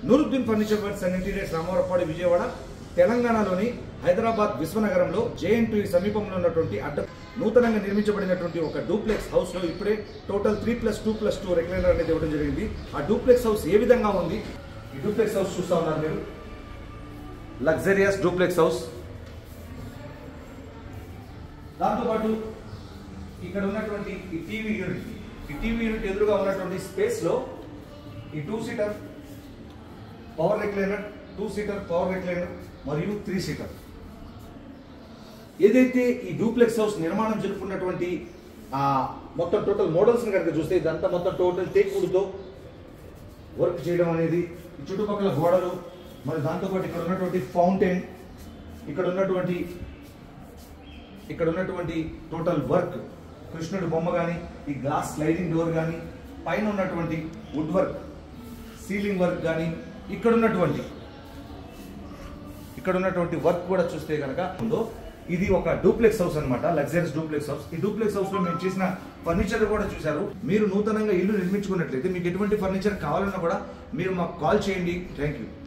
Nooruddin furniture works and interiors Ramavarappadu Vijayawada తెలంగాణలోని Hyderabad విశ్వనగరంలో JNT సమీపంలో ఉన్నటువంటి అడ్డ నూతనంగా నిర్మించబడినటువంటి ఒక డూప్లెక్స్ హౌస్ లో ఇప్పుడే total three plus two plus two regular అనేది ఇవ్వడం జరిగింది ఆ డూప్లెక్స్ హౌస్ ఏ విధంగా ఉంది ఈ డూప్లెక్స్ హౌస్ చూస్తా ఉన్నారు మీరు లగ్జరియస్ డూప్లెక్స్ హౌస్ దాంతోపాటు ఇక్కడ ఉన్నటువంటి ఈ టీవీ యూనిట్ ఈ టీవీ యూనిట్ ఎదురుగా ఉన్నటువంటి స్పేస్ లో ఈ two seater power recliner two seater power recliner మరియు త్రీ సీటర్ ఏదైతే ఈ డూప్లెక్స్ హౌస్ నిర్మాణం జరుపుకున్నటువంటి ఆ మొత్తం టోటల్ మోడల్స్ కనుక చూస్తే ఇదంతా మొత్తం టోటల్ టేకుడుతో వర్క్ చేయడం అనేది ఈ చుట్టుపక్కల గోడలు మరి దాంతోపాటు ఇక్కడ ఉన్నటువంటి ఫౌంటైన్ ఇక్కడ ఉన్నటువంటి ఇక్కడ ఉన్నటువంటి టోటల్ వర్క్ కృష్ణుడి బొమ్మ కానీ ఈ గ్లాస్ స్లైడింగ్ డోర్ కానీ పైన ఉన్నటువంటి వుడ్ వర్క్ సీలింగ్ వర్క్ కానీ ఇక్కడ ఉన్నటువంటి ఇక్కడ ఉన్నటువంటి వర్క్ కూడా చూస్తే కనుక ఉందో ఇది ఒక డూప్లెక్స్ హౌస్ అన్నమాట లగ్జరీస్ డూప్లెక్స్ హౌస్ ఈ డూప్లెక్స్ హౌస్ లో మేము చేసిన ఫర్నిచర్ కూడా చూశారు మీరు నూతనంగా ఇల్లు నిర్మించుకున్నట్లయితే మీకు ఎటువంటి ఫర్నిచర్ కావాలన్నా కూడా మీరు మాకు కాల్ చేయండి థ్యాంక్ యూ